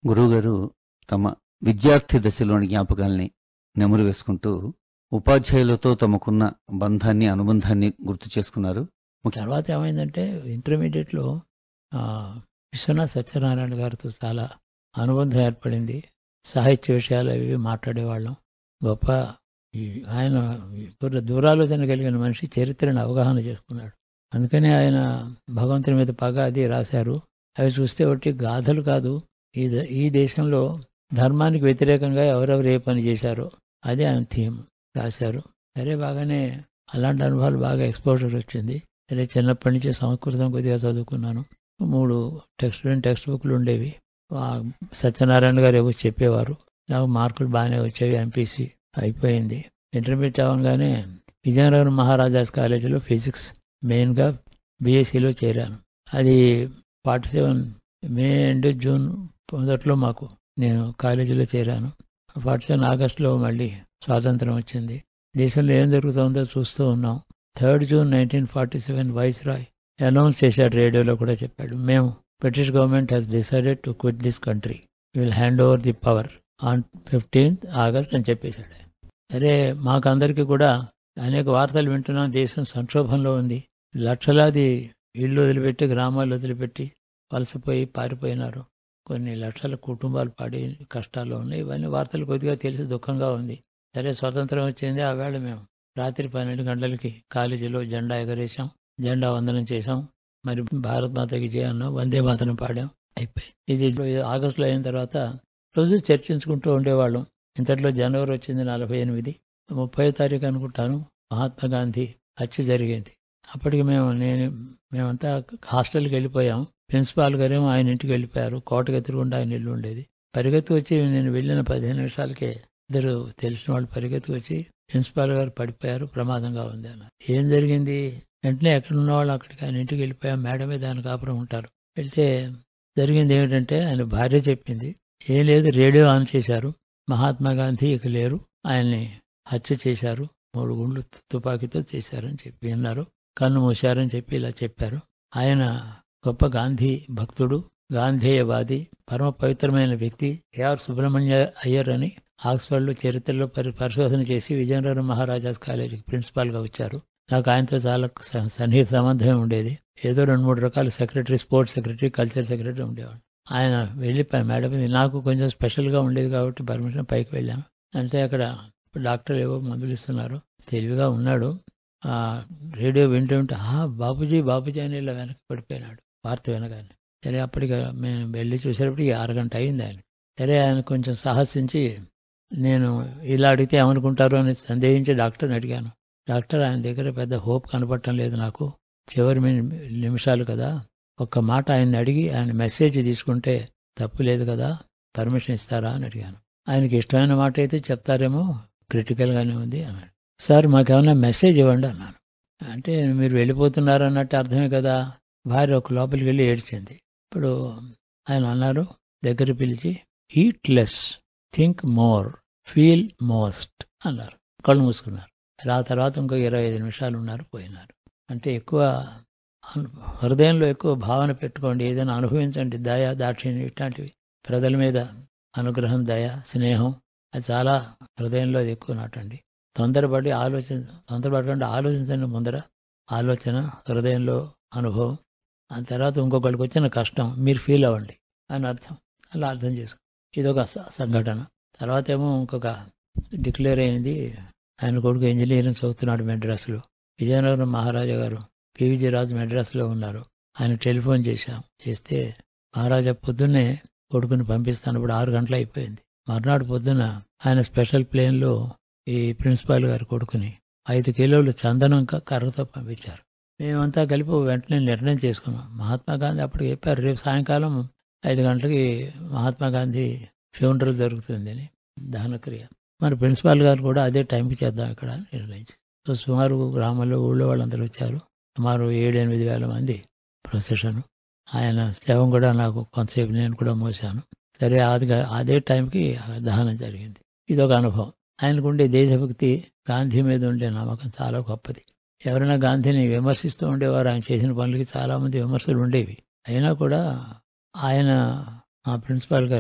గురువుగారు తమ విద్యార్థి దశలోని జ్ఞాపకాల్ని నెమరు వేసుకుంటూ ఉపాధ్యాయులతో తమకున్న బంధాన్ని అనుబంధాన్ని గుర్తు చేసుకున్నారు తర్వాత ఏమైందంటే ఇంటర్మీడియట్లో ఆ, విశ్వనాథ్ సత్యనారాయణ గారితో చాలా అనుబంధం ఏర్పడింది సాహిత్య విషయాలు అవి ఇవి మాట్లాడేవాళ్ళం గొప్ప ఈ ఆయన దూర దూరాలోచన కలిగిన మనిషి చరిత్రను అవగాహన చేసుకున్నాడు అందుకని ఆయన భగవంతుని మీద పగ అది రాశారు అవి చూస్తే ఒకటి గాథలు కాదు ఈ ద- ఈ దేశంలో ధర్మానికి వ్యతిరేకంగా ఎవరెవరు ఏ పని చేశారో అదే ఆయన థీమ్ రాశారు సరే బాగానే అలాంటి అనుభవాలు బాగా ఎక్స్పోజర్ వచ్చింది సరే చిన్నప్పటి నుంచి సంస్కృతం కొద్దిగా చదువుకున్నాను మూడు టెక్స్ట్ టెక్స్ట్ బుక్లు ఉండేవి ఆ సత్యనారాయణ గారు ఏవో చెప్పేవారు నాకు మార్కులు బాగానే వచ్చేవి ఎంపీసీ అయిపోయింది ఇంటర్మీడియట్ అవ్వగానే విజయనగరం మహారాజాస్ కాలేజీలో ఫిజిక్స్ మెయిన్గా బీఎస్సీలో చేరాను అది forty seven May and June మొదట్లో మాకు నేను కాలేజీలో చేరాను ఫార్టీ సెవెన్ ఆగస్టులో మళ్ళీ స్వాతంత్రం వచ్చింది దేశంలో ఏం జరుగుతుందో చూస్తూ ఉన్నాం third June nineteen forty seven viceroy announce చేశాడు రేడియోలో కూడా చెప్పాడు మేము British government has decided to quit this country will hand over the power on fifteenth August అని చెప్పేశాడు ఆయన. అరే మాకందరికీ కూడా అనేక వార్తలు వింటున్నాం దేశం సంక్షోభంలో ఉంది లక్షలాది ఇళ్ళు వదిలిపెట్టి గ్రామాలు వదిలిపెట్టి వలసపోయి పారిపోయినారు కొన్ని లక్షల కుటుంబాలు పడి కష్టాల్లో ఉన్నాయి ఇవన్నీ వార్తలు కొద్దిగా తెలిసి దుఃఖంగా ఉంది సరే స్వతంత్రం వచ్చింది ఆ వేళ మేము రాత్రి పన్నెండు గంటలకి కాలేజీలో జెండా ఎగరేసాం జెండా వందనం చేసాం మరి భారత్ మాతకి జయన్నాం వందే మాతరం పాడాం అయిపోయి ఇది ఆగస్టులో అయిన తర్వాత రోజు చర్చించుకుంటూ ఉండేవాళ్ళం ఇంతట్లో జనవరి వచ్చింది నలభై ఎనిమిది ముప్పై తారీఖు అనుకుంటాను మహాత్మా గాంధీ హత్య జరిగింది అప్పటికి మేము నేను మేమంతా హాస్టల్కి వెళ్ళిపోయాం ప్రిన్సిపాల్ గారేమో ఆయన ఇంటికి వెళ్ళిపోయారు కోటకు ఎదురుగుండా ఆయన ఇల్లు ఉండేది పరిగెత్తి వచ్చి నేను వెళ్ళిన పదిహేను నిమిషాలకే ఇద్దరు తెలిసిన వాళ్ళు పరిగెత్తి వచ్చి ప్రిన్సిపాల్ గారు పడిపోయారు ప్రమాదంగా ఉంది అన్నారు ఏం జరిగింది వెంటనే ఎక్కడ ఉన్న వాళ్ళు అక్కడికి ఆయన ఇంటికి వెళ్ళిపోయాం మేడమే దాని కాపురం ఉంటారు వెళ్తే జరిగింది ఏమిటంటే ఆయన భార్య చెప్పింది ఏం లేదు రేడియో ఆన్ చేశారు మహాత్మా గాంధీ ఇక లేరు ఆయన్ని హత్య చేశారు మూడు గుండ్లు తు- తుపాకీతో చేశారని చెప్పి విన్నారు కన్ను మూశారని చెప్పి ఇలా చెప్పారు ఆయన గొప్ప గాంధీ భక్తుడు గాంధేయవాది పరమ పవిత్రమైన వ్యక్తి ఏఆర్ సుబ్రహ్మణ్య అయ్యర్ అని ఆక్స్ఫర్డ్లో చరిత్రలో పరి పరిశోధన చేసి విజయనగరం మహారాజాస్ కాలేజీకి ప్రిన్సిపాల్గా వచ్చారు నాకు ఆయనతో చాలా స- సన్నిహిత సంబంధం ఉండేది ఏదో రెండు మూడు రకాల secretary sports secretary culture secretary ఉండేవాడు ఆయన వెళ్ళిపోయి మేడం ఇది నాకు కొంచెం స్పెషల్గా ఉండేది కాబట్టి పర్మిషన్ పైకి వెళ్ళాను అంటే అక్కడ డాక్టర్ ఏవో మందులు ఇస్తున్నారు తెలివిగా ఉన్నాడు ఆ రేడియో వింటూ ఉంటే ఆ బాబుజీ బాబుజీ అని ఇలా వెనక్కి పడిపోయినాడు వార్త వినగానే సరే అప్పటికి మేము వెళ్ళి చూసేటప్పటికి అరగంట అయింది ఆయన సరే ఆయన కొంచెం సాహసించి నేను ఇలా అడిగితే ఏమనుకుంటారు అని సందేహించి డాక్టర్ని అడిగాను డాక్టర్ ఆయన దగ్గర పెద్ద హోప్ కనపడటం లేదు నాకు చివరి మిని- నిమిషాలు కదా ఒక్క మాట ఆయన్ని అడిగి ఆయన మెసేజ్ తీసుకుంటే తప్పు లేదు కదా పర్మిషన్ ఇస్తారా అని అడిగాను ఆయనకి ఇష్టమైన మాట అయితే చెప్తారేమో క్రిటికల్గానే ఉంది అన్నాడు సార్ మాకేమైనా మెసేజ్ ఇవ్వండి అన్నాను అంటే మీరు వెళ్ళిపోతున్నారు అన్నట్టు అర్థమే కదా భార్య ఒక లోపలికి వెళ్ళి ఏడ్చింది ఇప్పుడు ఆయన అన్నారు దగ్గర పిలిచి eat less think more feel most అన్నారు కళ్ళు మూసుకున్నారు ఆ తర్వాత ఇంకో ఇరవై ఐదు నిమిషాలు ఉన్నారు పోయినారు అంటే ఎక్కువ అను- హృదయంలో ఎక్కువ భావన పెట్టుకోండి ఏదైనా అనుభవించండి దయ దాక్షిణ్యం ఇట్లాంటివి ప్రజల మీద అనుగ్రహం దయ స్నేహం అది చాలా హృదయంలో అది ఎక్కువ నాటండి తొందరపడి ఆలోచన తొందరపడకుండా ఆలోచించండి ముందర ఆలోచన హృదయంలో అనుభవం ఆ తర్వాత ఇంకొకరికి వచ్చిన కష్టం మీరు ఫీల్ అవ్వండి అని అర్థం అలా అర్థం చేసుకో ఇది ఒక స- సంఘటన తర్వాత ఏమో ఇంకొక డిక్లేర్ అయింది ఆయన కొడుకు ఇంజనీరింగ్ చదువుతున్నాడు మెడ్రాస్లో విజయనగరం మహారాజా గారు పివిజి రాజు మెడ్రాస్లో ఉన్నారు ఆయన టెలిఫోన్ చేశాం చేస్తే మహారాజా పొద్దున్నే కొడుకుని పంపిస్తాను ఇప్పుడు ఆరు గంటలు అయిపోయింది మర్నాడు పొద్దున ఆయన స్పెషల్ ప్లేన్లో ఈ ప్రిన్సిపాల్ గారి కొడుకుని ఐదు కిలోలు చందనం క- కర్రతో పంపించారు మేమంతా కలిపి వెంటనే నిర్ణయం చేసుకున్నాం మహాత్మా గాంధీ అప్పుడు చెప్పారు రేపు సాయంకాలం ఐదు గంటలకి మహాత్మా గాంధీ ఫ్యూనరల్ జరుగుతుందని దహనక్రియ మరి ప్రిన్సిపాల్ గారు కూడా అదే టైంకి చేద్దాం ఇక్కడ అని నిర్ణయించి సో సుమారు గ్రామంలో ఊళ్ళో వాళ్ళందరూ వచ్చారు సుమారు ఏడు ఎనిమిది వేల మంది ప్రొసెషన్ ఆయన శవం కూడా నాకు కొంతసేపు నేను కూడా మోసాను సరే అది అదే టైంకి దహనం జరిగింది ఇది ఒక అనుభవం ఆయనకు ఉండే దేశభక్తి గాంధీ మీద ఉండే నమ్మకం చాలా గొప్పది ఎవరైనా గాంధీని విమర్శిస్తూ ఉండేవారు ఆయన చేసిన పనులకి చాలా మంది విమర్శలు ఉండేవి అయినా కూడా ఆయన మా ప్రిన్సిపాల్ గారు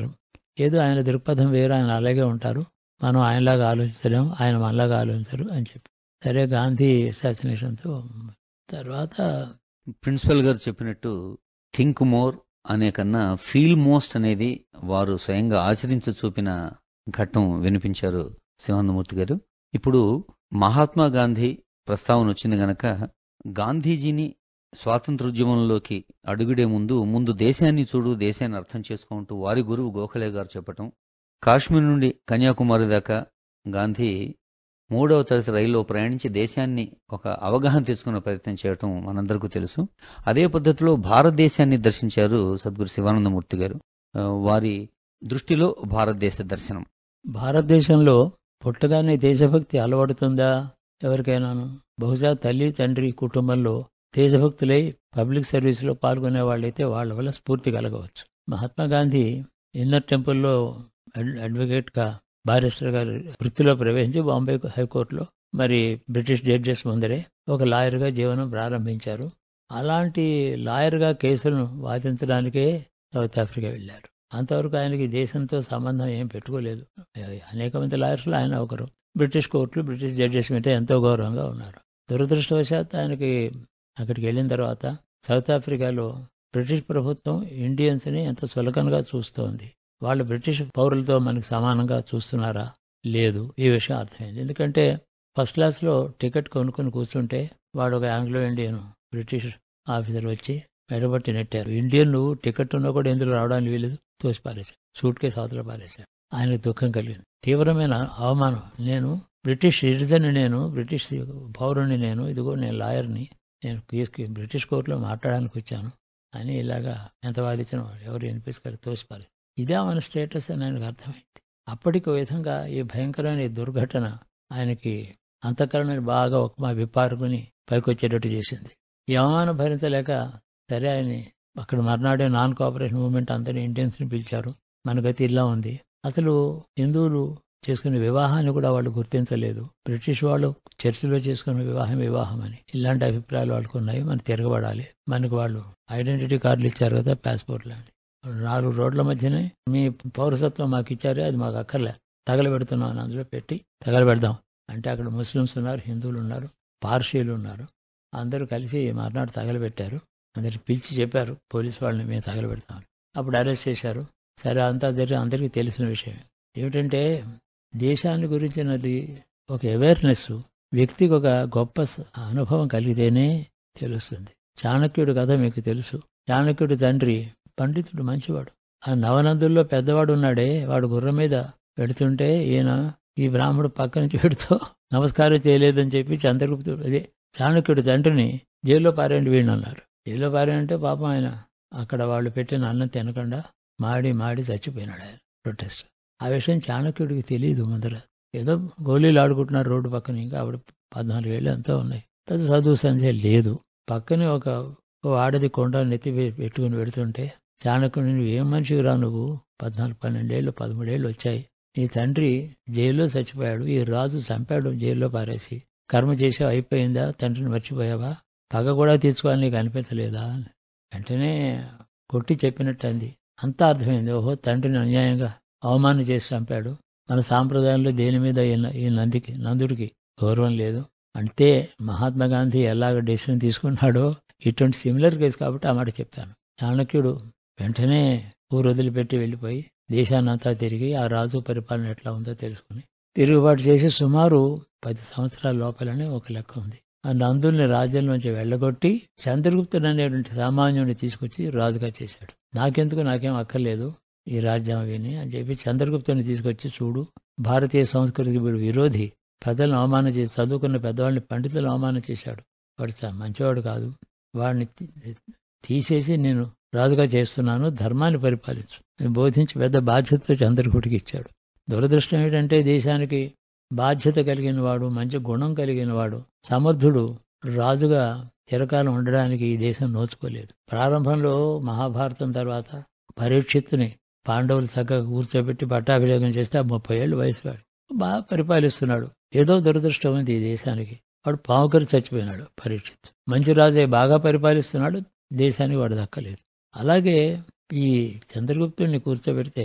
ఏదో ఆయన దృక్పథం వేరు ఆయన అలాగే ఉంటారు మనం ఆయనలాగా ఆలోచించలేము ఆయన మనలాగా ఆలోచించరు అని చెప్పి సరే గాంధీ అసాసినేషన్తో తర్వాత ప్రిన్సిపల్ గారు చెప్పినట్టు థింక్ మోర్ అనే కన్నా ఫీల్ మోస్ట్ అనేది వారు స్వయంగా ఆచరించి చూపిన ఘట్టం వినిపించారు శివానందమూర్తి గారు ఇప్పుడు మహాత్మా గాంధీ ప్రస్తావన వచ్చింది గనక గాంధీజీని స్వాతంత్రోద్యమంలోకి అడుగుడే ముందు ముందు దేశాన్ని చూడు దేశాన్ని అర్థం చేసుకుంటూ వారి గురువు గోఖలే గారు చెప్పటం కాశ్మీర్ నుండి కన్యాకుమారి దాకా గాంధీ మూడవ తరగతి రైల్లో ప్రయాణించి దేశాన్ని ఒక అవగాహన తెచ్చుకునే ప్రయత్నం చేయటం మనందరికీ తెలుసు అదే పద్ధతిలో భారతదేశాన్ని దర్శించారు సద్గురు శివానందమూర్తి గారు ఆ, వారి దృష్టిలో భారతదేశ దర్శనం భారతదేశంలో పుట్టగానే దేశభక్తి అలవడుతుందా ఎవరికైనాను బహుశా తల్లి తండ్రి కుటుంబంలో దేశభక్తులై పబ్లిక్ సర్వీస్లో పాల్గొనే వాళ్ళైతే వాళ్ళ వల్ల స్ఫూర్తి కలగవచ్చు మహాత్మా గాంధీ ఇన్నర్ టెంపుల్లో అడ్- అడ్వకేట్గా బారిస్టర్ గారు వృత్తిలో ప్రవేశించి బాంబే హైకోర్టులో మరి బ్రిటిష్ జడ్జెస్ ముందరే ఒక లాయర్గా జీవనం ప్రారంభించారు అలాంటి లాయర్గా కేసులను వాదించడానికే సౌత్ ఆఫ్రికా వెళ్ళారు అంతవరకు ఆయనకి దేశంతో సంబంధం ఏం పెట్టుకోలేదు అనేక మంది లాయర్స్లో ఆయన ఒకరు బ్రిటిష్ కోర్టులు బ్రిటిష్ జడ్జెస్ మీద ఎంతో గౌరవంగా ఉన్నారు దురదృష్టవశాత్తు ఆయనకి అక్కడికి వెళ్ళిన తర్వాత సౌత్ ఆఫ్రికాలో బ్రిటిష్ ప్రభుత్వం ఇండియన్స్ని ఎంత చులకనగా చూస్తోంది వాళ్ళు బ్రిటిష్ పౌరులతో మనకి సమానంగా చూస్తున్నారా లేదు ఈ విషయం అర్థమైంది ఎందుకంటే ఫస్ట్ క్లాస్లో టికెట్ కొనుక్కొని కూర్చుంటే వాడు ఒక ఆంగ్లో ఇండియన్ బ్రిటిష్ ఆఫీసర్ వచ్చి మెడబట్టి నెట్టారు ఇండియన్లు టికెట్ ఉన్నా కూడా ఎందుకు రావడానికి వీలేదు తోసి పారేశారు సూట్ కేసు అవతల పారేశారు ఆయనకు దుఃఖం కలిగింది తీవ్రమైన అవమానం నేను బ్రిటిష్ సిటిజన్ నేను బ్రిటిష్ పౌరుని నేను ఇదిగో నేను లాయర్ని నేను కేసుకి బ్రిటిష్ కోర్టులో మాట్లాడడానికి వచ్చాను అని ఇలాగా ఎంత వాదించిన వాడు ఎవరు వినిపించుకొని తోసిపారు ఇదే మన స్టేటస్ అని ఆయనకు అర్థమైంది అప్పటికి ఒక విధంగా ఈ భయంకరమైన ఈ దుర్ఘటన ఆయనకి అంతఃకరణని బాగా ఒక మా విప్పారుకుని పైకి వచ్చేటట్టు చేసింది ఈ అవమానం భరించలేక సరే ఆయన అక్కడ మర్నాడే నాన్ కోఆపరేషన్ మూవ్మెంట్ అందరినీ ఇండియన్స్ని పిలిచారు మన గతి ఇలా ఉంది అసలు హిందువులు చేసుకునే వివాహాన్ని కూడా వాళ్ళు గుర్తించలేదు బ్రిటిష్ వాళ్ళు చర్చిలో చేసుకునే వివాహం వివాహం అని ఇలాంటి అభిప్రాయాలు వాళ్ళకు ఉన్నాయి మనం తిరగబడాలి మనకు వాళ్ళు ఐడెంటిటీ కార్డులు ఇచ్చారు కదా పాస్పోర్ట్లు అని నాలుగు రోడ్ల మధ్యనే మీ పౌరసత్వం మాకు ఇచ్చారే అది మాకు అక్కర్లే తగలబెడుతున్నాం అని అందులో పెట్టి తగలబెడదాం అంటే అక్కడ ముస్లిమ్స్ ఉన్నారు హిందువులు ఉన్నారు పార్సీలు ఉన్నారు అందరూ కలిసి మర్నాడు తగలబెట్టారు అందరికి పిలిచి చెప్పారు పోలీసు వాళ్ళని మేము తగలబెడతామని అప్పుడు అరెస్ట్ చేశారు సరే అంతా జరిగి అందరికీ తెలిసిన విషయం ఏమిటంటే దేశాన్ని గురించినది ఒక అవేర్నెస్ వ్యక్తికి ఒక గొప్ప స- అనుభవం కలిగితేనే తెలుస్తుంది చాణక్యుడు కథ మీకు తెలుసు చాణక్యుడి తండ్రి పండితుడు మంచివాడు ఆ నవనందుల్లో పెద్దవాడు ఉన్నాడే వాడు గుర్రం మీద పెడుతుంటే ఈయన ఈ బ్రాహ్మడు పక్క నుంచి పెడుతూ నమస్కారం చేయలేదని చెప్పి చంద్రగుప్తుడు అదే చాణక్యుడి తండ్రిని జైల్లో పారేయండి వీడిని అన్నారు జైల్లో పారేయంటే పాపం ఆయన అక్కడ వాళ్ళు పెట్టిన అన్నం తినకుండా మాడి మాడి చచ్చిపోయినాడు ఆయన ప్రొటెస్ట్ ఆ విషయం చాణక్యుడికి తెలియదు ముందర ఏదో గోళీలు ఆడుకుంటున్నారు రోడ్డు పక్కన ఇంకా ఆవిడ పద్నాలుగు ఏళ్ళు ఎంతో ఉన్నాయి పెద్ద చదువు సంధ్య లేదు పక్కనే ఒక ఓ ఆడది కొండ నెత్తి పె- పెట్టుకుని పెడుతుంటే చాణక్యుడు నువ్వు ఏం మనిషికి రా నువ్వు పద్నాలుగు పన్నెండేళ్ళు పదమూడేళ్ళు వచ్చాయి నీ తండ్రి జైల్లో చచ్చిపోయాడు ఈ రాజు చంపాడు జైల్లో పారేసి కర్మ చేసావు అయిపోయిందా తండ్రిని మర్చిపోయావా పగ కూడా తీర్చుకోవాలి నీకు అనిపించలేదా అని. వెంటనే కొట్టి చెప్పినట్టు అంది అంతా అర్థమైంది ఓహో తండ్రిని అన్యాయంగా అవమానం చేసి చంపాడు మన సాంప్రదాయంలో దేని మీద ఈ న- ఈ నందికి నందుడికి గౌరవం లేదు అంటే మహాత్మా గాంధీ ఎలాగ డెసిషన్ తీసుకున్నాడో ఇటువంటి సిమిలర్ కేసు కాబట్టి ఆ మాట చెప్తాను చాణక్యుడు వెంటనే ఊరు వదిలిపెట్టి వెళ్ళిపోయి దేశాన్నంతా తిరిగి ఆ రాజు పరిపాలన ఎట్లా ఉందో తెలుసుకుని తిరుగుబాటు చేసి సుమారు పది సంవత్సరాల లోపలనే ఒక లెక్క ఉంది ఆ నందుల్ని రాజ్యంలోంచి వెళ్ళగొట్టి చంద్రగుప్తుడు అనేటువంటి సామాన్యుడిని తీసుకొచ్చి రాజుగా చేశాడు నాకెందుకు నాకేం అక్కర్లేదు ఈ రాజ్యం విని అని చెప్పి చంద్రగుప్తుని తీసుకొచ్చి చూడు భారతీయ సంస్కృతికి వీడు విరోధి పెద్దలను అవమానం చేసి చదువుకున్న పెద్దవాళ్ళని పండితులను అవమానం చేశాడు వాడు చ- మంచివాడు కాదు వాడిని తీ- తీసేసి నేను రాజుగా చేస్తున్నాను ధర్మాన్ని పరిపాలించు అని బోధించి పెద్ద బాధ్యతతో చంద్రగుడికి ఇచ్చాడు దురదృష్టం ఏంటంటే దేశానికి బాధ్యత కలిగిన వాడు మంచి గుణం కలిగిన వాడు సమర్థుడు రాజుగా చిరకాలం ఉండడానికి ఈ దేశం నోచుకోలేదు ప్రారంభంలో మహాభారతం తర్వాత పరీక్షిత్తుని పాండవులు చక్కగా కూర్చోబెట్టి పట్టాభిషేకం చేస్తే ఆ ముప్పై ఏళ్ళు వయసు వాడు బాగా పరిపాలిస్తున్నాడు ఏదో దురదృష్టం ఉంది ఈ దేశానికి వాడు పావుకరి చచ్చిపోయినాడు పరీక్షిత్ మంచి రాజే బాగా పరిపాలిస్తున్నాడు దేశానికి వాడు దక్కలేదు అలాగే ఈ చంద్రగుప్తుడిని కూర్చోబెడితే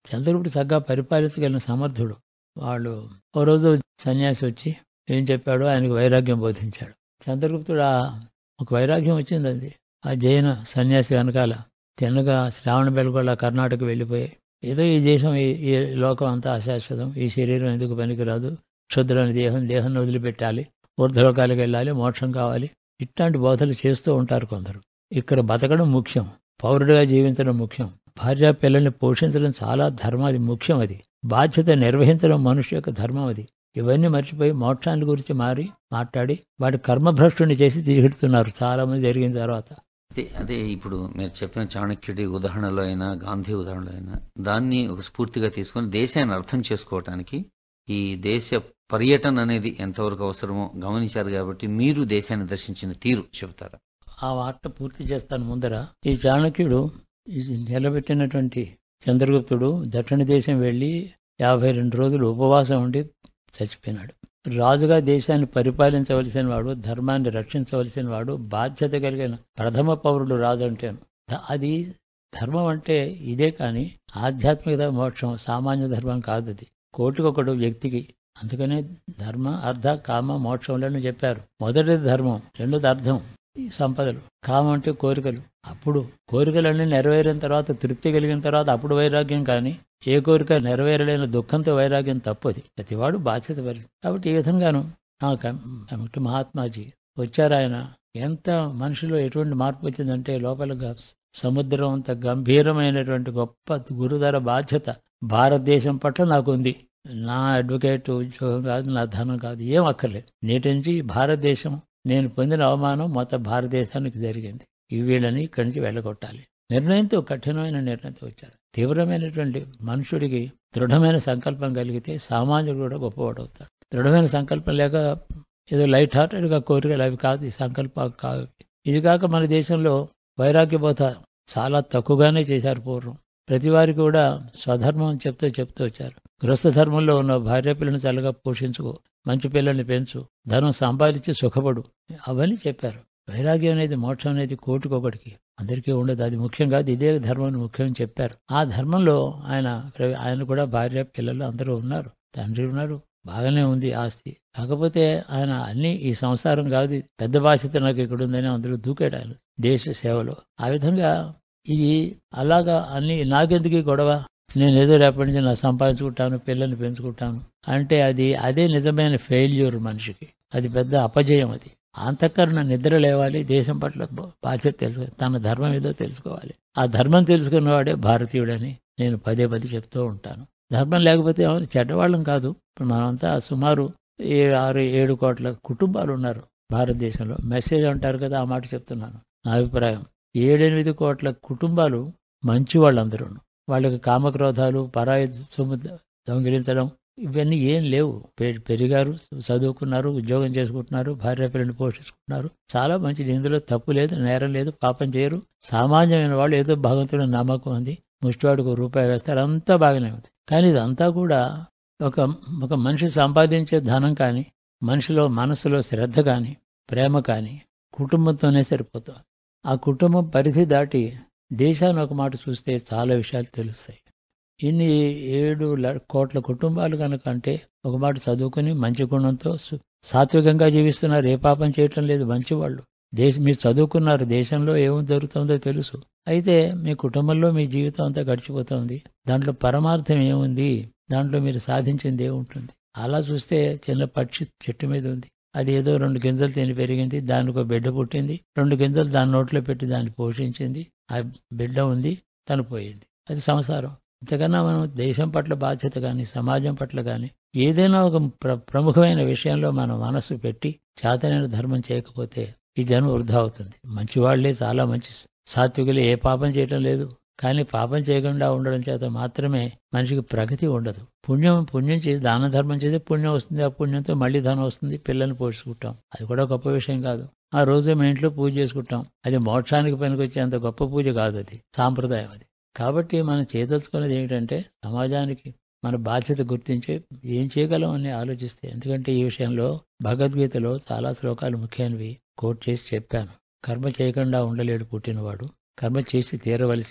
చంద్రగుప్తుడు చక్కగా పరిపాలించగలిగిన సమర్థుడు వాళ్ళు ఓ రోజు సన్యాసి వచ్చి ఏం చెప్పాడో ఆయనకు వైరాగ్యం బోధించాడు చంద్రగుప్తుడు ఆ ఒక వైరాగ్యం వచ్చింది అది ఆ జైన సన్యాసి వెనకాల తిన్నగా శ్రావణ బెలగొళ్ళ కర్ణాటక వెళ్ళిపోయి ఏదో ఈ దేశం ఈ ఈ లోకం అంతా అశాశ్వతం ఈ శరీరం ఎందుకు పనికిరాదు క్షుద్రని దేహం దేహాన్ని వదిలిపెట్టాలి ఊర్ధలోకాలకు వెళ్ళాలి మోక్షం కావాలి ఇట్లాంటి బోధలు చేస్తూ ఉంటారు కొందరు ఇక్కడ బతకడం ముఖ్యం పౌరుడిగా జీవించడం ముఖ్యం భార్య పిల్లల్ని పోషించడం చాలా ధర్మం అది ముఖ్యం అది బాధ్యత నిర్వహించడం మనుషు యొక్క ధర్మం అది ఇవన్నీ మర్చిపోయి మోక్షాన్ని గురించి మారి మాట్లాడి వాడి కర్మభ్రష్టుని చేసి తీసుకెడుతున్నారు చాలా మంది జరిగిన తర్వాత అదే అదే ఇప్పుడు మీరు చెప్పిన చాణక్యుడి ఉదాహరణలో అయినా గాంధీ ఉదాహరణలో అయినా దాన్ని ఒక స్ఫూర్తిగా తీసుకొని దేశాన్ని అర్థం చేసుకోవటానికి ఈ దేశ పర్యటన అనేది ఎంతవరకు అవసరమో గమనించారు కాబట్టి మీరు దేశాన్ని దర్శించిన తీరు చెబుతారా ఆ వార్త పూర్తి చేస్తాను ముందర ఈ చాణక్యుడు ఈ నిలబెట్టినటువంటి చంద్రగుప్తుడు దక్షిణ దేశం వెళ్ళి యాభై రెండు రోజులు ఉపవాసం ఉండి చచ్చిపోయినాడు రాజుగా దేశాన్ని పరిపాలించవలసిన వాడు ధర్మాన్ని రక్షించవలసిన వాడు బాధ్యత కలిగిన ప్రథమ పౌరుడు రాజు అంటేను ద- అది ధర్మం అంటే ఇదే కానీ ఆధ్యాత్మికత మోక్షం సామాన్య ధర్మం కాదు అది కోటికొకడు వ్యక్తికి అందుకనే ధర్మ అర్ధ కామ మోక్షంలను చెప్పారు మొదటిది ధర్మం రెండోది అర్థం ఈ సంపదలు కామం అంటే కోరికలు అప్పుడు కోరికలన్నీ నెరవేరిన తర్వాత తృప్తి కలిగిన తర్వాత అప్పుడు వైరాగ్యం కానీ ఏ కోరిక నెరవేరలేని దుఃఖంతో వైరాగ్యం తప్పది ప్రతివాడు బాధ్యత పరి కాబట్టి ఈ విధంగాను ఆ కం- కమిటీ మహాత్మాజీ వచ్చారు ఆయన ఎంత మనిషిలో ఎటువంటి మార్పు వచ్చిందంటే లోపల గ- సముద్రం అంత గంభీరమైనటువంటి గొప్ప గురుతర బాధ్యత భారతదేశం పట్ల నాకు ఉంది నా అడ్వకేట్ ఉద్యోగం కాదు నా ధనం కాదు ఏం అక్కర్లేదు నేటి నుంచి భారతదేశం నేను పొందిన అవమానం మొత్తం భారతదేశానికి జరిగింది ఈ వీళ్ళని ఇక్కడి నుంచి వెళ్ళగొట్టాలి నిర్ణయంతో కఠినమైన నిర్ణయంతో వచ్చారు తీవ్రమైనటువంటి మనుషుడికి దృఢమైన సంకల్పం కలిగితే సామాన్యుడు కూడా గొప్పవాడవుతాడు దృఢమైన సంకల్పం లేక ఏదో లైట్ హార్టెడ్గా కోరికలు అవి కాదు ఈ సంకల్పాలు కావు ఇది కాక మన దేశంలో వైరాగ్యబోధ చాలా తక్కువగానే చేశారు పూర్వం ప్రతి వారికి కూడా స్వధర్మం చెప్తూ చెప్తూ వచ్చారు గృహస్థ ధర్మంలో ఉన్న భార్య పిల్లని చల్లగా పోషించుకో మంచి పిల్లల్ని పెంచు ధనం సంపాదించి సుఖపడు అవన్నీ చెప్పారు వైరాగ్యం అనేది మోక్షం అనేది కోటికొకటికి అందరికీ ఉండదు అది ముఖ్యం కాదు ఇదే ధర్మం ముఖ్యం చెప్పారు ఆ ధర్మంలో ఆయన ఆయన కూడా భార్య పిల్లలు అందరూ ఉన్నారు తండ్రి ఉన్నారు బాగానే ఉంది ఆస్తి కాకపోతే ఆయన అన్ని ఈ సంసారం కాదు పెద్ద బాధ్యత నాకు ఇక్కడ ఉందని అందరూ దూకాడు ఆయన దేశ సేవలో ఆ విధంగా ఇది అలాగా అన్ని నాకెందుకు ఈ గొడవ నేను ఏదో రేపటి నుంచి నా సంపాదించుకుంటాను పిల్లల్ని పెంచుకుంటాను అంటే అది అదే నిజమైన ఫెయిల్యూర్ మనిషికి అది పెద్ద అపజయం అది అంతఃకరణ నిద్ర లేవాలి దేశం పట్ల బ- బాధ్యత తెలుసు తన ధర్మం ఏదో తెలుసుకోవాలి ఆ ధర్మం తెలుసుకున్నవాడే భారతీయుడని నేను పదే పదే చెప్తూ ఉంటాను ధర్మం లేకపోతే ఎవరు చెడ్డవాళ్ళం కాదు ఇప్పుడు మనమంతా సుమారు ఏ ఆరు ఏడు కోట్ల కుటుంబాలు ఉన్నారు భారతదేశంలో మెసేజ్ అంటారు కదా ఆ మాట చెప్తున్నాను నా అభిప్రాయం ఏడెనిమిది కోట్ల కుటుంబాలు మంచి వాళ్ళందరూ వాళ్ళకి కామక్రోధాలు పరాయి సొమ్ము దొంగిలించడం ఇవన్నీ ఏం లేవు పె- పెరిగారు చదువుకున్నారు ఉద్యోగం చేసుకుంటున్నారు భార్య పిల్లల్ని పోషించుకుంటున్నారు చాలా మంచిది ఇందులో తప్పు లేదు నేరం లేదు పాపం చేయరు సామాన్యమైన వాళ్ళు ఏదో భగవంతుడి నమ్మకం ఉంది ముష్టివాడికి ఒక రూపాయి వేస్తారు అంతా బాగానే ఉంది కానీ ఇదంతా కూడా ఒక ఒక మనిషి సంపాదించే ధనం కానీ మనిషిలో మనసులో శ్రద్ధ కానీ ప్రేమ కానీ కుటుంబంతోనే సరిపోతుంది ఆ కుటుంబం పరిధి దాటి దేశాన్ని ఒక మాట చూస్తే చాలా విషయాలు తెలుస్తాయి ఇన్ని ఏడు ల- కోట్ల కుటుంబాలు కనుక అంటే ఒక మాట చదువుకుని మంచి గుణంతో సు- సాత్వికంగా జీవిస్తున్నారు ఏ పాపం చేయటం లేదు మంచివాళ్ళు దేశ మీరు చదువుకున్నారు దేశంలో ఏం జరుగుతుందో తెలుసు అయితే మీ కుటుంబంలో మీ జీవితం అంతా గడిచిపోతుంది దాంట్లో పరమార్థం ఏముంది దాంట్లో మీరు సాధించింది ఏముంటుంది అలా చూస్తే చిన్న పక్షి చెట్టు మీద ఉంది అది ఏదో రెండు గింజలు తిని పెరిగింది దానికి ఒక బిడ్డ పుట్టింది రెండు గింజలు దాని నోట్లో పెట్టి దాన్ని పోషించింది ఆ బిడ్డ ఉంది తను పోయింది అది సంసారం ఇంతకన్నా మనం దేశం పట్ల బాధ్యత కానీ సమాజం పట్ల కానీ ఏదైనా ఒక ప్ర ప్రముఖమైన విషయంలో మన మనసు పెట్టి చేతనైన ధర్మం చేయకపోతే ఈ జన్మ వృధా అవుతుంది మంచివాళ్లే చాలా మంచి సాత్వికులు ఏ పాపం చేయటం లేదు కానీ పాపం చేయకుండా ఉండడం చేత మాత్రమే మనిషికి ప్రగతి ఉండదు పుణ్యం పుణ్యం చేసి దాన ధర్మం చేస్తే పుణ్యం వస్తుంది ఆ పుణ్యంతో మళ్ళీ ధనం వస్తుంది పిల్లల్ని పోషించుకుంటాం అది కూడా గొప్ప విషయం కాదు ఆ రోజు మేము ఇంట్లో పూజ చేసుకుంటాం అది మోక్షానికి పనికొచ్చేంత గొప్ప పూజ కాదు అది సాంప్రదాయం అది కాబట్టి మనం చేయదలుచుకున్నది ఏమిటంటే సమాజానికి మన బాధ్యత గుర్తించి ఏం చేయగలం అని ఆలోచిస్తే ఎందుకంటే ఈ విషయంలో భగవద్గీతలో చాలా శ్లోకాలు ముఖ్యమైనవి కోట్ చేసి చెప్పాను కర్మ చేయకుండా ఉండలేడు పుట్టినవాడు కర్మ చేసి తీరవలసిందే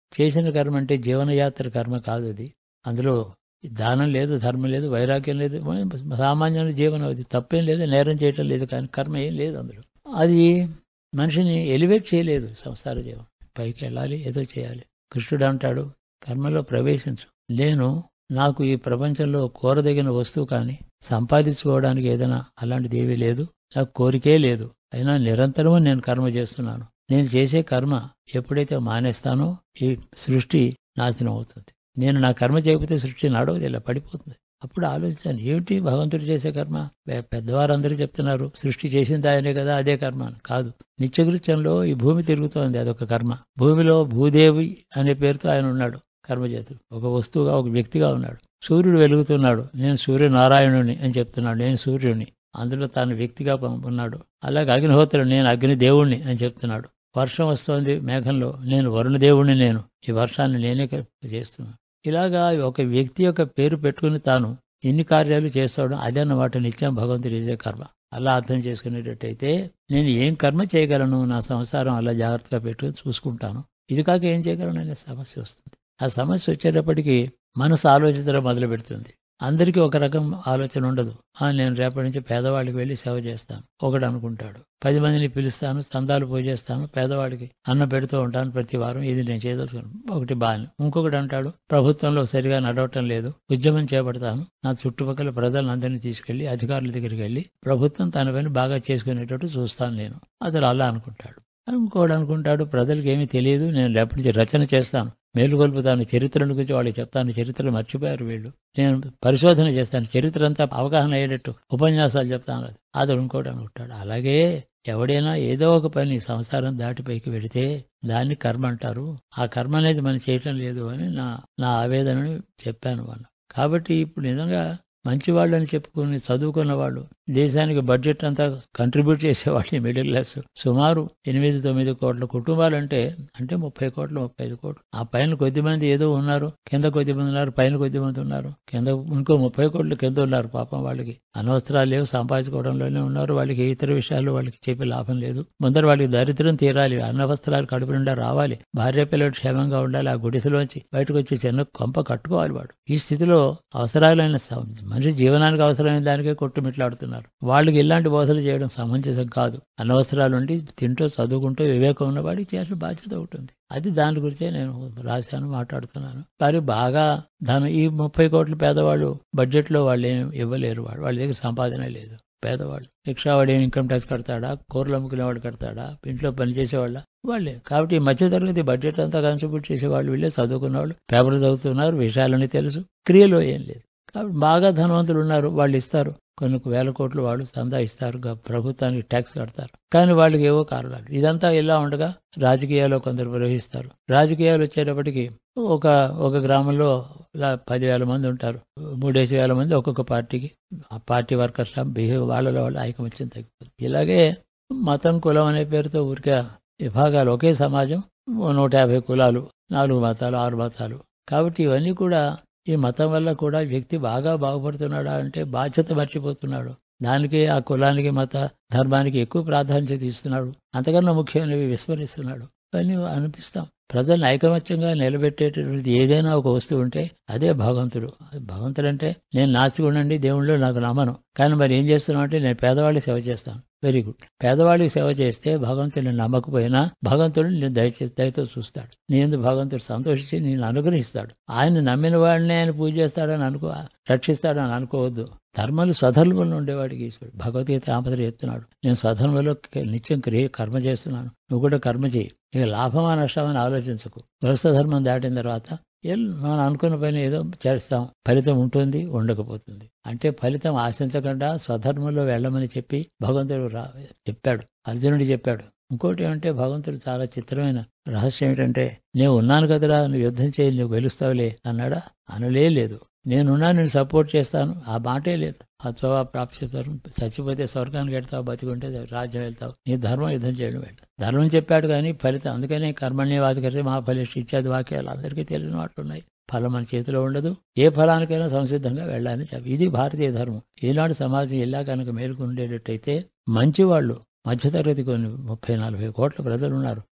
చేసిన కర్మ అంటే జీవనయాత్ర కర్మ కాదు అది అందులో దానం లేదు ధర్మం లేదు వైరాగ్యం లేదు సామాన్యుల జీవనం అది తప్పేం లేదు నేరం చేయటం లేదు కానీ కర్మ ఏం లేదు అందులో అది మనిషిని ఎలివేట్ చేయలేదు సంసార జీవనం పైకి వెళ్ళాలి ఏదో చేయాలి కృష్ణుడు అంటాడు కర్మలో ప్రవేశించు నేను నాకు ఈ ప్రపంచంలో కోరదగిన వస్తువు కానీ సంపాదించుకోవడానికి ఏదైనా అలాంటిది ఏమీ లేదు నాకు కోరికే లేదు అయినా నిరంతరము నేను కర్మ చేస్తున్నాను నేను చేసే కర్మ ఎప్పుడైతే మానేస్తానో ఈ సృష్టి నాశనం అవుతుంది నేను నా కర్మ చేయకపోతే సృష్టి నడవదు ఇలా పడిపోతుంది అప్పుడు ఆలోచించాను ఏమిటి భగవంతుడు చేసే కర్మ పె- పెద్దవారందరూ చెప్తున్నారు సృష్టి చేసింది ఆయనే కదా అదే కర్మ అని. కాదు నిత్యకృత్యంలో ఈ భూమి తిరుగుతోంది అదొక కర్మ భూమిలో భూదేవి అనే పేరుతో ఆయన ఉన్నాడు కర్మచేతుడు ఒక వస్తువుగా ఒక వ్యక్తిగా ఉన్నాడు సూర్యుడు వెలుగుతున్నాడు నేను సూర్యనారాయణుని అని చెప్తున్నాడు నేను సూర్యుని అందులో తాను వ్యక్తిగా పం- ఉన్నాడు అలాగే అగ్నిహోత్రుడు నేను అగ్ని దేవుణ్ణి అని చెప్తున్నాడు వర్షం వస్తోంది మేఘంలో నేను వరుణ దేవుణ్ణి నేను ఈ వర్షాన్ని నేనే క- చేస్తున్నాను ఇలాగా ఒక వ్యక్తి యొక్క పేరు పెట్టుకుని తాను ఎన్ని కార్యాలు చేస్తాడో అదన్నమాట నిత్యం భగవంతుడు చేసే కర్మ అలా అర్థం చేసుకునేటట్టయితే నేను ఏం కర్మ చేయగలను నా సంసారం అలా జాగ్రత్తగా పెట్టుకుని చూసుకుంటాను ఇది కాక ఏం చేయగలను అనే సమస్య వస్తుంది ఆ సమస్య వచ్చేటప్పటికి మనసు ఆలోచించడం మొదలు పెడుతుంది అందరికీ ఒక రకం ఆలోచన ఉండదు ఆ నేను రేపటి నుంచి పేదవాళ్ళకి వెళ్ళి సేవ చేస్తాను ఒకడు అనుకుంటాడు పది మందిని పిలుస్తాను చందాలు పూజేస్తాను పేదవాడికి అన్నం పెడుతూ ఉంటాను ప్రతి వారం ఇది నేను చేయదలుచుకున్నాను ఒకటి బాగా ఇంకొకటి అంటాడు ప్రభుత్వంలో సరిగా నడవటం లేదు ఉద్యమం చేపడతాను నా చుట్టుపక్కల ప్రజలందరినీ తీసుకెళ్లి అధికారుల దగ్గరికి వెళ్ళి ప్రభుత్వం తన పని బాగా చేసుకునేటట్టు చూస్తాను నేను అతను అలా అనుకుంటాడు ఇంకోడు అనుకుంటాడు ప్రజలకు ఏమీ తెలియదు నేను రేపటి నుంచి రచన చేస్తాను మేలుకొల్పుతాను చరిత్రను గురించి వాళ్ళకి చెప్తాను చరిత్రలు మర్చిపోయారు వీళ్ళు నేను పరిశోధన చేస్తాను చరిత్ర అంతా అవగాహన అయ్యేటట్టు ఉపన్యాసాలు చెప్తాను అతడు ఇంకోటి అనుకుంటాడు అలాగే ఎవడైనా ఏదో ఒక పని సంసారం దాటి పైకి వెడితే దాన్ని కర్మ అంటారు ఆ కర్మ అనేది మనం చేయటం లేదు అని నా నా ఆవేదనని చెప్పాను వాళ్ళు కాబట్టి ఇప్పుడు నిజంగా మంచి వాళ్ళు అని చెప్పుకుని చదువుకున్న వాళ్ళు దేశానికి బడ్జెట్ అంతా కంట్రిబ్యూట్ చేసేవాళ్ళు ఈ మిడిల్ క్లాస్ సుమారు ఎనిమిది తొమ్మిది కోట్ల కుటుంబాలు అంటే అంటే ముప్పై కోట్లు ముప్పై ఐదు కోట్లు ఆ పైన కొద్ది మంది ఏదో ఉన్నారు కింద కొద్ది మంది ఉన్నారు పైన కొద్ది మంది ఉన్నారు కింద ఇంకో ముప్పై కోట్లు కింద ఉన్నారు పాపం వాళ్ళకి అనవసరాలు లేవు సంపాదించుకోవడంలోనే ఉన్నారు వాళ్ళకి ఇతర విషయాలు వాళ్ళకి చెప్పే లాభం లేదు ముందర వాళ్ళకి దరిద్రం తీరాలి అన్నవస్త్రాలు కడుపు నిండా రావాలి భార్య పిల్లలు క్షేమంగా ఉండాలి ఆ గుడిసెలోంచి బయటకు వచ్చి చిన్న కొంప కట్టుకోవాలి వాడు ఈ స్థితిలో అవసరాలైన స- మనిషి జీవనానికి అవసరమైన దానికే కొట్టుమిట్లాడుతున్నారు వాళ్ళకి ఇలాంటి బోధలు చేయడం సమంజసం కాదు అనవసరాలు ఉండి తింటూ చదువుకుంటూ వివేకం ఉన్నవాడికి చేయాల్సిన బాధ్యత ఉంటుంది అది దాని గురించే నేను రాశాను మాట్లాడుతున్నాను మరి బాగా ధనం ఈ ముప్పై కోట్ల పేదవాళ్ళు బడ్జెట్ లో వాళ్ళు ఏం ఇవ్వలేరు వాడు వాళ్ళ దగ్గర సంపాదన లేదు పేదవాళ్ళు రిక్షావాడు ఏం ఇన్కమ్ ట్యాక్స్ కడతాడా కూరలు అమ్ముకునేవాడు కడతాడా ఇంట్లో పని చేసేవాళ్ళ వాళ్ళే కాబట్టి ఈ మధ్యతరగతి బడ్జెట్ అంతా కాన్ట్రిబ్యూట్ చేసేవాళ్ళు వీళ్ళే చదువుకున్న వాళ్ళు పేపర్లు చదువుతున్నారు విషయాలని తెలుసు క్రియలో ఏం లేదు కాబట్టి బాగా ధనవంతులు ఉన్నారు వాళ్ళు ఇస్తారు కొన్ని వేల కోట్లు వాళ్ళు చందా ఇస్తారు గ- ప్రభుత్వానికి ట్యాక్స్ కడతారు కానీ వాళ్ళకి ఏవో కారణాలు ఇదంతా ఇలా ఉండగా రాజకీయాల్లో కొందరు ప్రవహిస్తారు రాజకీయాలు వచ్చేటప్పటికి ఒక ఒక గ్రామంలో ఇలా పదివేల మంది ఉంటారు మూడేసి వేల మంది ఒక్కొక్క పార్టీకి ఆ పార్టీ వర్కర్స్ బిహేవ్ వాళ్ళలో వాళ్ళ ఐకమత్యం తగ్గిపోతుంది ఇలాగే మతం కులం అనే పేరుతో ఊరికే విభాగాలు ఒకే సమాజం ఓ నూట యాభై కులాలు నాలుగు మతాలు ఆరు మతాలు కాబట్టి ఇవన్నీ కూడా ఈ మతం వల్ల కూడా వ్యక్తి బాగా బాగుపడుతున్నాడా అంటే బాధ్యత మర్చిపోతున్నాడు దానికి ఆ కులానికి మత ధర్మానికి ఎక్కువ ప్రాధాన్యత ఇస్తున్నాడు అంతకన్నా ముఖ్యమైనవి విస్మరిస్తున్నాడు ఇవన్నీ అనిపిస్తాం ప్రజల్ని ఐకమత్యంగా నిలబెట్టేటటువంటి ఏదైనా ఒక వస్తువు ఉంటే అదే భగవంతుడు భగవంతుడు అంటే నేను నాస్తికుండండి దేవుళ్ళు నాకు నమ్మను కానీ మరి ఏం చేస్తున్నావు అంటే నేను పేదవాళ్ళకి సేవ చేస్తాను వెరీ గుడ్ పేదవాళ్ళకి సేవ చేస్తే భగవంతుడిని నమ్మకపోయినా భగవంతుడు నేను దయచేసి దయతో చూస్తాడు నేను భగవంతుడు సంతోషించి నేను అనుగ్రహిస్తాడు ఆయన నమ్మిన వాడిని ఆయన పూజ చేస్తాడని అనుకో రక్షిస్తాడని అనుకోవద్దు ధర్మాలు స్వధర్మంలో ఉండేవాడికి ఈశ్వరుడు భగవద్గీత ఆపదలు చెప్తున్నాడు నేను స్వధర్మంలో క- నిత్యం క్రియ కర్మ చేస్తున్నాను నువ్వు కూడా కర్మ చేయి ఇక లాభమా నష్టమని ఆలోచించకు గృహస్థ ధర్మం దాటిన తర్వాత ఎల్ మనం అనుకున్న పని ఏదో చేస్తాం ఫలితం ఉంటుంది ఉండకపోతుంది అంటే ఫలితం ఆశించకుండా స్వధర్మంలో వెళ్ళమని చెప్పి భగవంతుడు రా చెప్పాడు అర్జునుడు చెప్పాడు ఇంకోటి ఏమంటే భగవంతుడు చాలా చిత్రమైన రహస్యం ఏంటంటే నేను ఉన్నాను కదరా నువ్వు యుద్ధం చేయి నువ్వు గెలుస్తావులే అన్నాడా అనలే లేదు నేనున్నాను నేను సపోర్ట్ చేస్తాను ఆ మాటే లేదు అథవా ప్రాప్తి చచ్చిపోతే స్వర్గానికి వెళ్తావు బతికుంటే రాజ్యం వెళ్తావు నీ ధర్మం యుద్ధం చేయడం వెళ్ళ ధర్మం చెప్పాడు కానీ ఫలితం అందుకనే కర్మణ్యవాది కరితే మహాఫలిష్టి ఇత్యాది వాక్యాలు అందరికీ తెలిసిన వాటిలో ఉన్నాయి ఫలం మన చేతిలో ఉండదు ఏ ఫలానికైనా సంసిద్ధంగా వెళ్ళాలని చెప్పి ఇది భారతీయ ధర్మం ఈనాడు సమాజం ఇలా కనుక మేలుకు ఉండేటట్టయితే మంచి వాళ్ళు మధ్యతరగతి కొన్ని ముప్పై నలభై కోట్ల ప్రజలు ఉన్నారు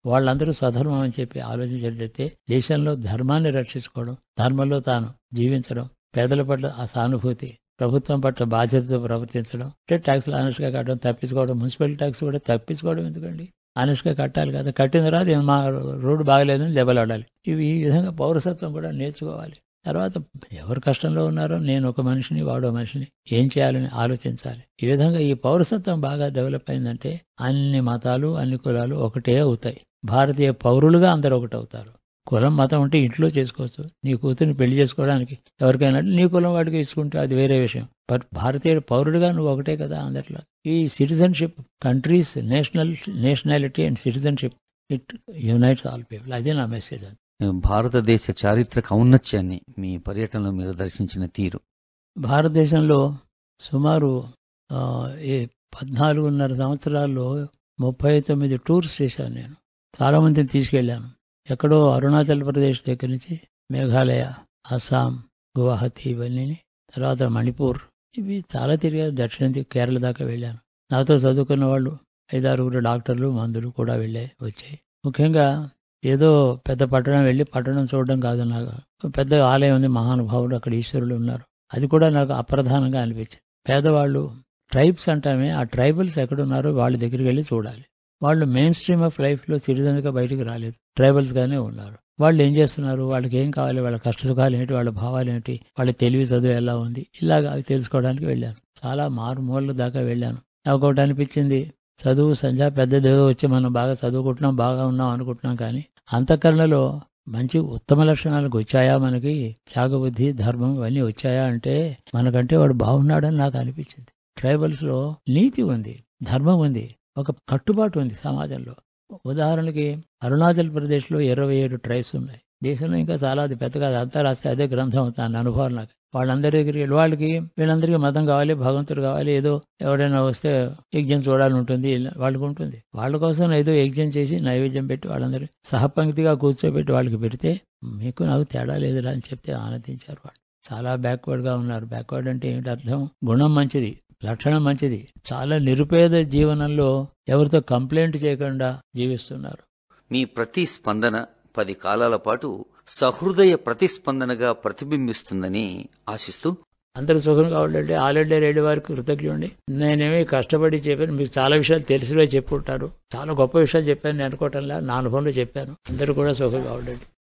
వాళ్ళందరూ స్వధర్మం అని చెప్పి ఆలోచించేటైతే దేశంలో ధర్మాన్ని రక్షించుకోవడం ధర్మంలో తాను జీవించడం పేదల పట్ల ఆ సానుభూతి ప్రభుత్వం పట్ల బాధ్యతతో ప్రవర్తించడం అంటే ట్యాక్స్లు ఆనెస్ట్గా కట్టడం తప్పించుకోవడం మున్సిపల్ ట్యాక్స్ కూడా తప్పించుకోవడం ఎందుకండి ఆనెస్ట్గా కట్టాలి కదా కట్టిన తర్వాత "ఏం మా రోడ్డు బాగలేదని దెబ్బలాడాలి ఇవి ఈ విధంగా పౌరసత్వం కూడా నేర్చుకోవాలి తర్వాత ఎవరు కష్టంలో ఉన్నారో నేను ఒక మనిషిని వాడో మనిషిని ఏం చేయాలని ఆలోచించాలి ఈ విధంగా ఈ పౌరసత్వం బాగా డెవలప్ అయిందంటే అన్ని మతాలు అన్ని కులాలు ఒకటే అవుతాయి భారతీయ పౌరులుగా అందరూ ఒకటి అవుతారు కులం మతం ఉంటే ఇంట్లో చేసుకోవచ్చు నీ కూతురిని పెళ్లి చేసుకోవడానికి ఎవరికైనా నీ కులం వాడికి ఇచ్చుకుంటే అది వేరే విషయం బట్ భారతీయ పౌరుడిగా నువ్వు ఒకటే కదా అందరిలో ఈ citizenship countries national nationality and citizenship it unites all people అదే నా మెసేజ్ అది భారతదేశ చారిత్రక ఔన్నత్యాన్ని మీ పర్యటనలో మీరు దర్శించిన తీరు భారతదేశంలో సుమారు ఆ, ఈ పద్నాలుగున్నర సంవత్సరాల్లో ముప్పై తొమ్మిది టూర్స్ చేశాను నేను చాలా మందిని తీసుకెళ్ళాను ఎక్కడో అరుణాచల్ ప్రదేశ్ దగ్గర నుంచి మేఘాలయ అస్సాం గువాహతి ఇవన్నీ తర్వాత మణిపూర్ ఇవి చాలా తిరిగారు దక్షిణ దిక్కు కేరళ దాకా వెళ్ళాను నాతో చదువుకున్న వాళ్ళు ఐదారుగురు డాక్టర్లు మందులు కూడా వెళ్ళే వచ్చాయి ముఖ్యంగా ఏదో పెద్ద పట్టణం వెళ్ళి పట్టణం చూడడం కాదు నాకు పెద్ద ఆలయం ఉంది మహానుభావుడు అక్కడ ఈశ్వరులు ఉన్నారు అది కూడా నాకు అప్రధానంగా అనిపించింది పేదవాళ్ళు ట్రైబ్స్ అంటామే ఆ ట్రైబల్స్ ఎక్కడున్నారో వాళ్ళ దగ్గరికి వెళ్ళి చూడాలి వాళ్ళు మెయిన్ స్ట్రీమ్ ఆఫ్ లైఫ్లో సిటిజన్గా బయటికి రాలేదు ట్రైబల్స్ గానే ఉన్నారు వాళ్ళు ఏం చేస్తున్నారు వాళ్ళకి ఏం కావాలి వాళ్ళ కష్ట సుఖాలు ఏంటి వాళ్ళ భావాలు ఏంటి వాళ్ళ తెలివి చదువు ఎలా ఉంది ఇలాగ అవి తెలుసుకోవడానికి వెళ్ళాను చాలా మారుమూల దాకా వెళ్ళాను నాకు ఒకటి అనిపించింది చదువు సంధ్య పెద్దదేదో వచ్చి మనం బాగా చదువుకుంటున్నాం బాగా ఉన్నాం అనుకుంటున్నాం కానీ అంతఃకరణలో మంచి ఉత్తమ లక్షణాలకు వచ్చాయా మనకి త్యాగబుద్ధి ధర్మం ఇవన్నీ వచ్చాయా అంటే మనకంటే వాడు బాగున్నాడని నాకు అనిపించింది ట్రైబల్స్ లో నీతి ఉంది ధర్మం ఉంది ఒక కట్టుబాటు ఉంది సమాజంలో ఉదాహరణకి అరుణాచల్ ప్రదేశ్ లో ఇరవై ఏడు ట్రైబ్స్ ఉన్నాయి దేశంలో ఇంకా చాలా అది పెద్దగా అంతా రాస్తే అదే గ్రంథం అవుతాను అనుభవం నాకు వాళ్ళందరి దగ్గరికి వెళ్ళి వాళ్ళకి వీళ్ళందరికీ మతం కావాలి భగవంతుడు కావాలి ఏదో ఎవరైనా వస్తే యజ్ఞం చూడాలని ఉంటుంది ఇలా వాళ్ళకి ఉంటుంది వాళ్ళ కోసం ఏదో యజ్ఞం చేసి నైవేద్యం పెట్టి వాళ్ళందరూ సహపంక్తిగా కూర్చోబెట్టి వాళ్ళకి పెడితే మీకు నాకు తేడా లేదురా అని చెప్తే ఆనందించారు వాళ్ళు చాలా బ్యాక్వర్డ్ గా ఉన్నారు బ్యాక్వర్డ్ అంటే ఏంటి అర్థం గుణం మంచిది లక్షణం మంచిది చాలా నిరుపేద జీవనంలో ఎవరితో కంప్లైంట్ చేయకుండా జీవిస్తున్నారు మీ ప్రతి స్పందన పది కాలాల పాటు సహృదయ ప్రతిస్పందనగా ప్రతిబింబిస్తుందని ఆశిస్తూ అందరూ సుఖం కావాలంటే ఆల్రెడీ రెడ్డి వారికి కృతజ్ఞుండి నేనేమి కష్టపడి చెప్పాను మీకు చాలా విషయాలు తెలిసివే చెప్పుంటారు చాలా గొప్ప విషయాలు చెప్పాను నేను అనుకోవటంలా నా అనుభవంలో చెప్పాను అందరూ కూడా సుఖం కావాలండి